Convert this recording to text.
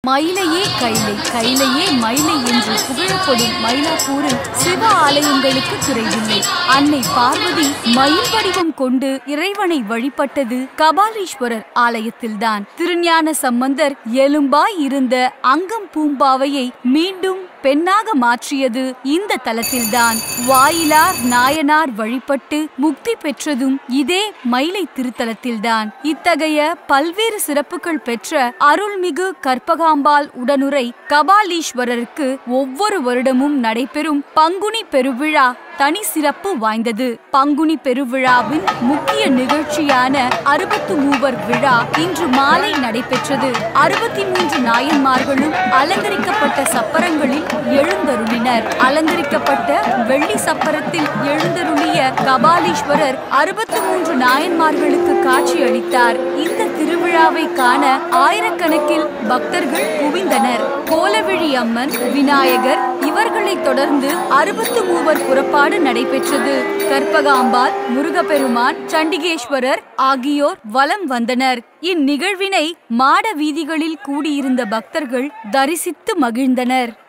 மயிலையே கைலை கைலையே மயிலை என்று புகழப்படும் மயிலாப்பூரில் சிவ ஆலயங்களுக்கு குறைவில்லை அன்னை பார்வதி மயில் வடிவம் கொண்டு இறைவனை வழிபட்டது கபாலீஸ்வரர் ஆலயத்தில்தான் திருஞான சம்பந்தர் எலும்பாய் இருந்த அங்கம் பூம்பாவையை மீண்டும் பெண்ணாக மாற்றியது இந்த தலத்தில்தான் வாயிலார் நாயனார் வழிபட்டு முக்தி பெற்றதும் இதே மயிலை திருத்தலத்தில்தான் இத்தகைய பல்வேறு சிறப்புகள் பெற்ற அருள்மிகு கற்பகாம்பாள் உடனுரை கபாலீஸ்வரருக்கு ஒவ்வொரு வருடமும் நடைபெறும் பங்குனி பெருவிழா தனி சிறப்பு வாய்ந்தது பங்குனி பெருவிழாவின் முக்கிய நிகழ்ச்சியான அறுபத்து மூவர் விழா இன்று மாலை நடைபெற்றது அறுபத்தி மூன்று நாயன்மார்களும் அலங்கரிக்கப்பட்ட சப்பரங்களில் எழுந்தருளினர் அலங்கரிக்கப்பட்ட வெள்ளி சப்பரத்தில் எழுந்தருளிய கபாலீஸ்வரர் அறுபத்து மூன்று நாயன்மார்களுக்கு காட்சியளித்தார் இந்த திருவிழாவை காண ஆயிரக்கணக்கில் பக்தர்கள் குவிந்தனர் கோலவிழி அம்மன் விநாயகர் இவர்களை தொடர்ந்து அறுபத்து மூவர் புறப்பாடு நடைபெற்றது கற்பகாம்பாள் முருகப்பெருமான் சண்டிகேஸ்வரர் ஆகியோர் வலம் வந்தனர் இந்நிகழ்வினை மாட வீதிகளில் கூடியிருந்த பக்தர்கள் தரிசித்து மகிழ்ந்தனர்